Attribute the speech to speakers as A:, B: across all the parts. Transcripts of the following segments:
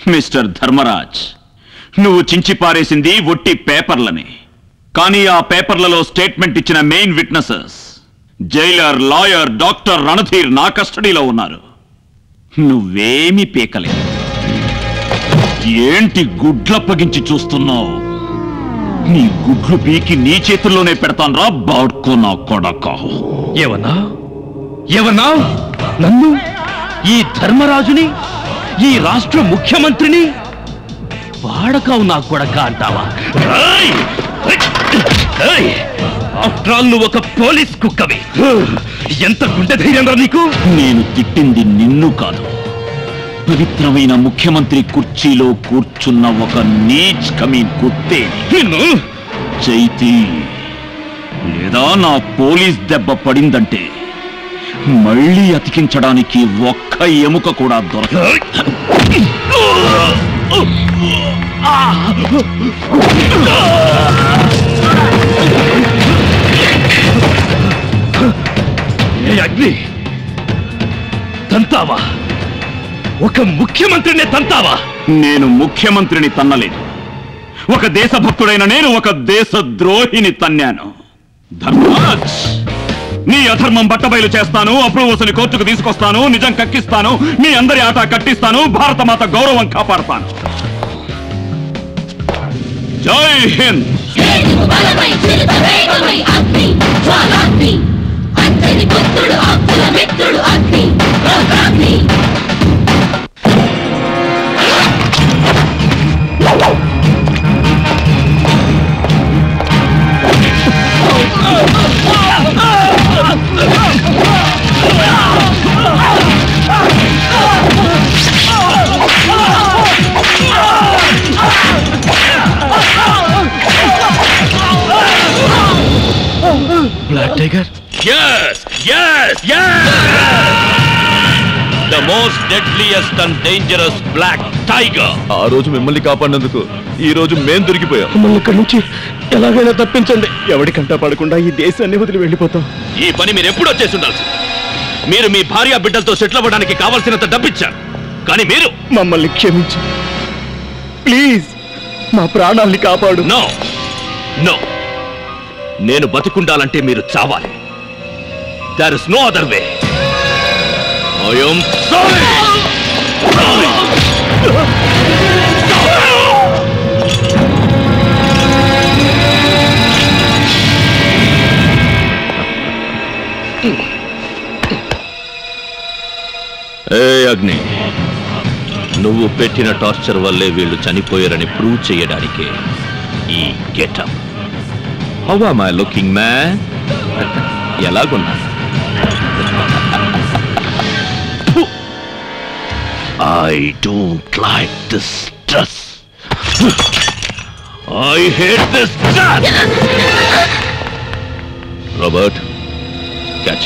A: Mister Dharmaraj నువ్వు చించి పారేసింది ఒట్టి పేపర్లని కానీ ఆ పేపర్లలో స్టేట్మెంట్ ఇచ్చిన main witnesses jailer lawyer doctor Randhir నా కస్టడీలో ఉన్నారు నువ్వేమీ పీకలే ఏంటి గుడ్లప్పగించి చూస్తున్నావు నీ గుడ్లు పీకి నీ చేతుల్లోనే పెడతాను రా బాడ్కో నా కొడక
B: ఏమన్నా ఏమన్నా నన్ను ఈ ధర్మరాజుని ఈ రాష్ట్ర ముఖ్యమంత్రిని వాడకావు నా కొడక అంటావా ఆఫ్టర్ ఆల్ నువ్వు ఒక పోలీస్ కుక్కవి ఎంత గుండె ధైర్యం రా నీకు
A: నేను తిట్టింది నిన్ను కాదు పవిత్రమైన ముఖ్యమంత్రి కుర్చీలో కూర్చున్న ఒక నీచ్ కమీన్ కుత్తే
B: నిన్ను
A: చైతి లేదా నా పోలీస్ దెబ్బ పడిందంటే మళ్ళీ అతికించడానికి ఒక్క ఎముక కూడా దొరకదు
B: ఏ అగ్ని తంతావా ఒక ముఖ్యమంత్రిని తంతావా
A: నేను ముఖ్యమంత్రిని తన్నలేదు ఒక దేశభక్తుడైన నేను ఒక దేశ ద్రోహిని తన్నాను ధర్మరాజ్ నీ అధర్మం బట్టబయలు చేస్తాను అప్రూవల్స్ని కోర్టుకు తీసుకొస్తాను నిజం కక్కిస్తాను మీ అందరి ఆట కట్టిస్తాను భారతమాత గౌరవం కాపాడతాను జై హింద్
C: చేతుకు బలమై చిరుత వేగమై అగ్ని జ్వాలాగ్ని అంతని పుత్రుడు అప్పుల మిత్రుడు Agni Rudragni
B: black tiger
D: Yes! Yes! Yes! The most deadliest and dangerous black tiger.
E: ఆ రోజు మిమ్మల్ని కాపాడినందుకు ఈ రోజు మేం దొరికిపోయాం
B: మమ్మల్ని ఇక్కడి నుంచి ఎలాగైనా తప్పించండి ఎవడికంటా పడకుండా ఈ దేశాన్ని వదిలి వెళ్ళిపోతాం
D: ఈ పని మీరు ఎప్పుడో చేసి ఉండాల్సి మీరు మీ భార్య బిడ్డలతో సెటిల్ అవ్వడానికి కావలసినంత డబ్బిచ్చారు కానీ మీరు
B: మమ్మల్ని క్షమించు ప్లీజ్ మా ప్రాణాల్ని కాపాడు
D: నో నో నేను బతికుండాలంటే మీరు చావాలి there is no other way I'm sorry ఏ అగ్ని నువ్వు పెట్టిన టార్చర్ వల్లే వీళ్ళు చనిపోయారని ప్రూవ్ చేయడానికే ఈ getup how am I looking man ఎలాగున్నా I don't like this stress I hate this Robert catch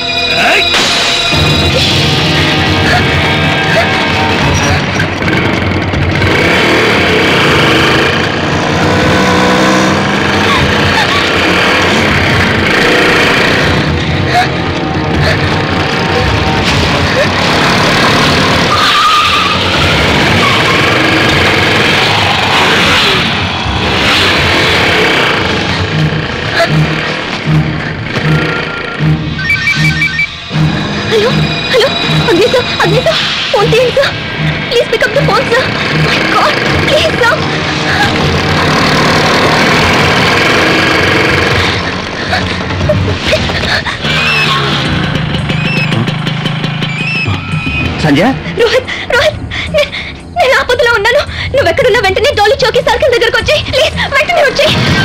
C: hello hello Agni sir Agni sir phone తీయండి sir please pick up the phone sir my God please sir
B: Sanjay
C: Rohit Rohit నే- నేను ఆపదలో ఉన్నాను నువ్వు ఎక్కడున్నా వెంటనే డోలి Chowki circle దగ్గరకు వచ్చి ప్లీజ్ వెంటనే వచ్చి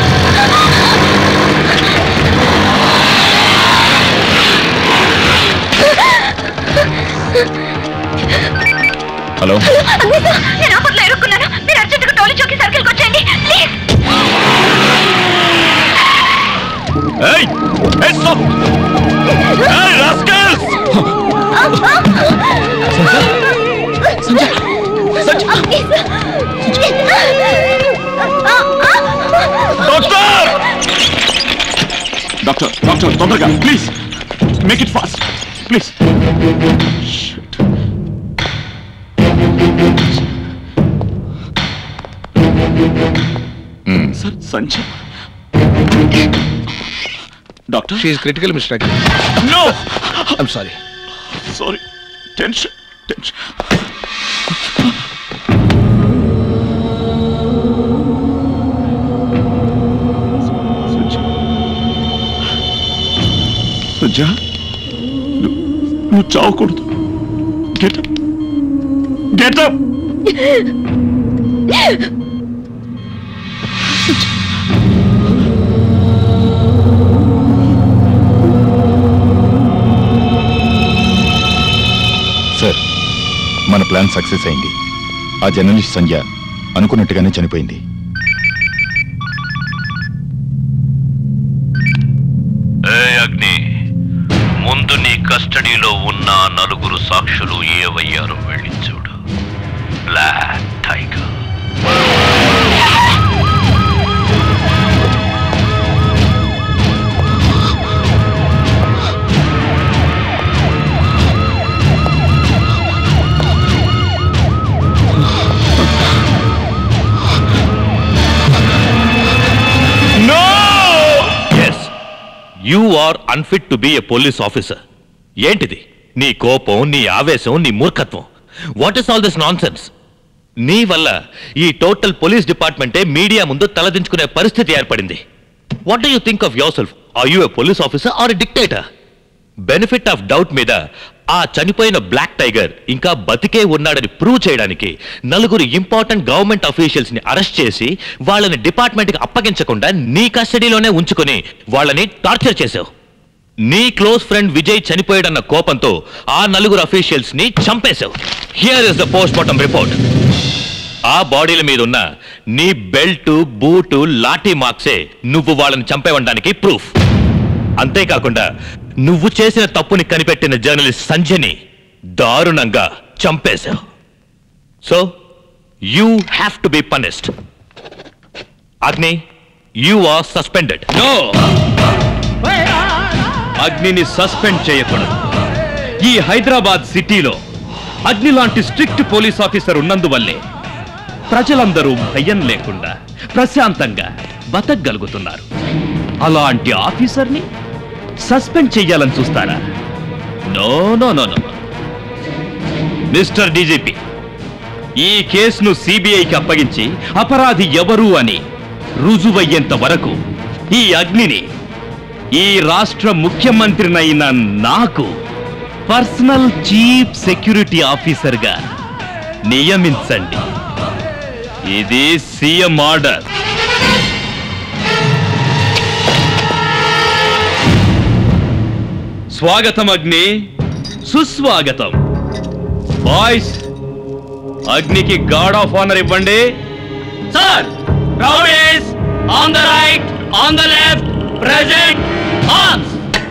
E: హలో
C: అగ్ని సార్ నేను ఆపదలో ఇరుక్కున్నాను మీరు అర్జెంటుగా డోలి చౌకీ సర్కిల్కి వచ్చేయండి please
D: Hey! Hey, stop! Hey, rascals! Doctor!
A: Doctor doctor తొందరగా please make it fast please Sanjay doctor
F: she's critical mister Agni
A: no
F: I'm sorry
A: sorry tension tension Suja నువ్వు చావకూడదు గెటప్ గెటప్
G: సార్ మన ప్లాన్ సక్సెస్ అయింది ఆ జర్నలిస్ట్ సంధ్య అనుకున్నట్టుగానే చనిపోయింది
D: ఏ అగ్ని ముందు నీ కస్టడీలో ఉన్న నలుగురు సాక్షులు ఏవయ్యారో వెళ్ళి చూడు black tiger yes you are unfit to be a police officer ఏంటిది నీ కోపం నీ ఆవేశం నీ మూర్ఖత్వం వాట్ ఇస్ ఆల్ దిస్ నాన్ నీ వల్ల ఈ టోటల్ పోలీస్ డిపార్ట్మెంటే మీడియా ముందు తలదించుకునే పరిస్థితి ఏర్పడింది what do you think of yourself are you a police officer or a dictator benefit of doubt మీద ఆ చనిపోయిన బ్లాక్ టైగర్ ఇంకా బతికే ఉన్నాడని ప్రూవ్ చేయడానికి నలుగురు ఇంపార్టెంట్ గవర్నమెంట్ అఫీషియల్స్ ని అరెస్ట్ చేసి వాళ్ళని డిపార్ట్మెంట్ కి అప్పగించకుండా నీ కస్టడీలోనే ఉంచుకొని వాళ్ళని టార్చర్ చేశావు నీ క్లోజ్ ఫ్రెండ్ విజయ్ చనిపోయాడన్న కోపంతో ఆ నలుగురు అఫీషియల్స్ ని చంపేశావు here is the post mortem report ఆ బాడీల మీద ఉన్న నీ బెల్ట్ బూటు లాఠీ మార్క్సే నువ్వు వాళ్ళని చంపేవడానికి ప్రూఫ్ అంతేకాకుండా నువ్వు చేసిన తప్పుని కనిపెట్టిన జర్నలిస్ట్ సంజయ్ని దారుణంగా చంపేశావు so you have to be punished Agni you are suspended
B: no అగ్నిని సస్పెండ్ చేయకూడదు ఈ హైదరాబాద్ సిటీలో అగ్ని లాంటి స్ట్రిక్ట్ పోలీస్ ఆఫీసర్ ఉన్నందువల్లే ప్రజలందరూ భయం లేకుండా ప్రశాంతంగా బతకగలుగుతున్నారు అలాంటి ఆఫీసర్ని సస్పెండ్ చెయ్యాలని చూస్తారా no no no no mister DGP ఈ కేసును సిబిఐకి అప్పగించి అపరాధి ఎవరు అని రుజువయ్యేంత వరకు ఈ అగ్నిని ఈ రాష్ట్ర ముఖ్యమంత్రినైన నాకు పర్సనల్ చీఫ్ సెక్యూరిటీ ఆఫీసర్గా నియమించండి ఇది సీఎం ఆర్డర్ స్వాగతం అగ్ని సుస్వాగతం బాయ్స్ అగ్నికి గార్డ్ ఆఫ్ ఆనర్ ఇవ్వండి sir on the right on the left present arms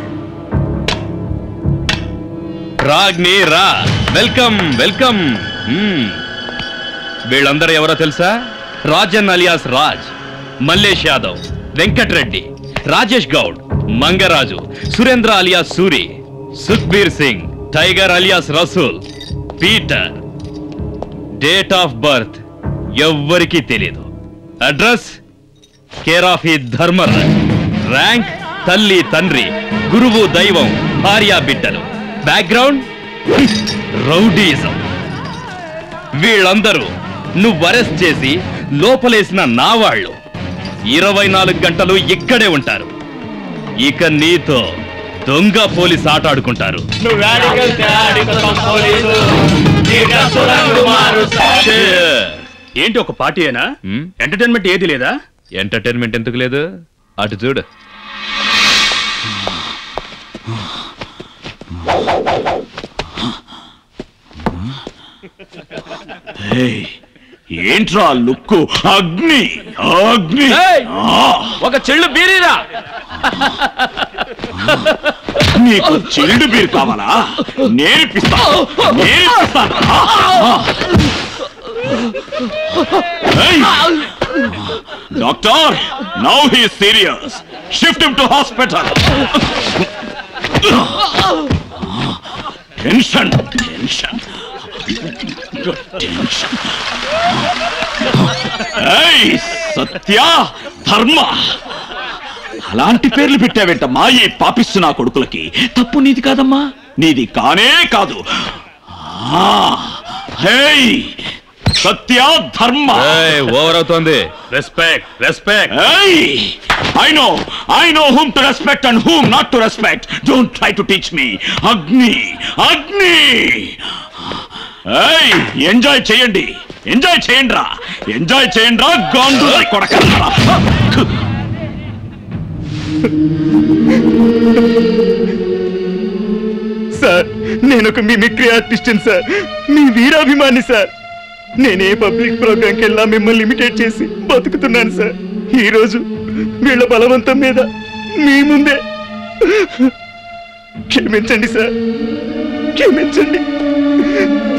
B: రాగ్ని రా వెల్కమ్ వెల్కమ్ మ్మ్. వీళ్ళందరూ ఎవరో తెలుసా Rajan alias Raj Mallesh Yadav Venkatreddy Rajesh Goud Mangaraju Surendra alias Suri Sukhbir Singh tiger alias Rasool Peter date of birth ఎవ్వరికీ తెలియదు అడ్రస్ కేర్ ఆఫ్ ఈ ధర్మరాజ్ ర్యాంక్ తల్లి తండ్రి గురువు దైవం భార్యా బిడ్డలు బ్యాక్గ్రౌండ్ రౌడీజం వీళ్ళందరూ నువ్వు అరెస్ట్ చేసి లోపలేసిన నా వాళ్ళు ఇరవై నాలుగు గంటలు ఇక్కడే ఉంటారు ఇక నీతో దొంగ పోలీస్ ఆట ఆడుకుంటారు
A: ఏంటి ఒక పార్టీ అయినా
B: హ్మ్?
A: ఎంటర్టైన్మెంట్ ఏది లేదా
B: ఎంటర్టైన్మెంట్ ఎందుకు లేదు అటు చూడు
A: ఏంట్రా లుక్కు అగ్ని అగ్ని
B: ఏయ్!
A: ఆ,
B: ఒక చెల్లు బీరీరా
A: నీకు చిల్డు బీర్ కావాలా నేర్పిస్తా నేర్పిస్తాను ఆ, ఆ. ఏయ్! Doctor now he serious shift him to hospital tension tension tension ఏయ్ సత్య ధర్మ అలాంటి పేర్లు పెట్టావేంటమ్మా ఈ పాపిస్తు నా కొడుకులకి తప్పు నీది కాదమ్మా నీది కానే కాదు ఆ, హేయ్ సత్య ధర్మ
E: ఓవర్ అవుతోంది
B: respect respect
A: Hey! I know, I know whom to respect and whom not to respect. Don't try to teach me. Agni, Agni. Hey, enjoy చేయండి ఎంజాయ్ చేయండి రా ఎంజాయ్ చేయండి రా గాండు కొడకల్లారా
H: సార్ నేను ఒక మిమిక్రీ ఆర్టిస్ట్ సార్ మీ వీరాభిమాని సార్ నేనే పబ్లిక్ ప్రోగ్రాంకి వెళ్ళా మిమ్మల్ని ఇమిటేట్ చేసి బతుకుతున్నాను సార్ ఈ రోజు వీళ్ళ బలవంతం మీద మీ ముందే క్షమించండి సార్ క్షమించండి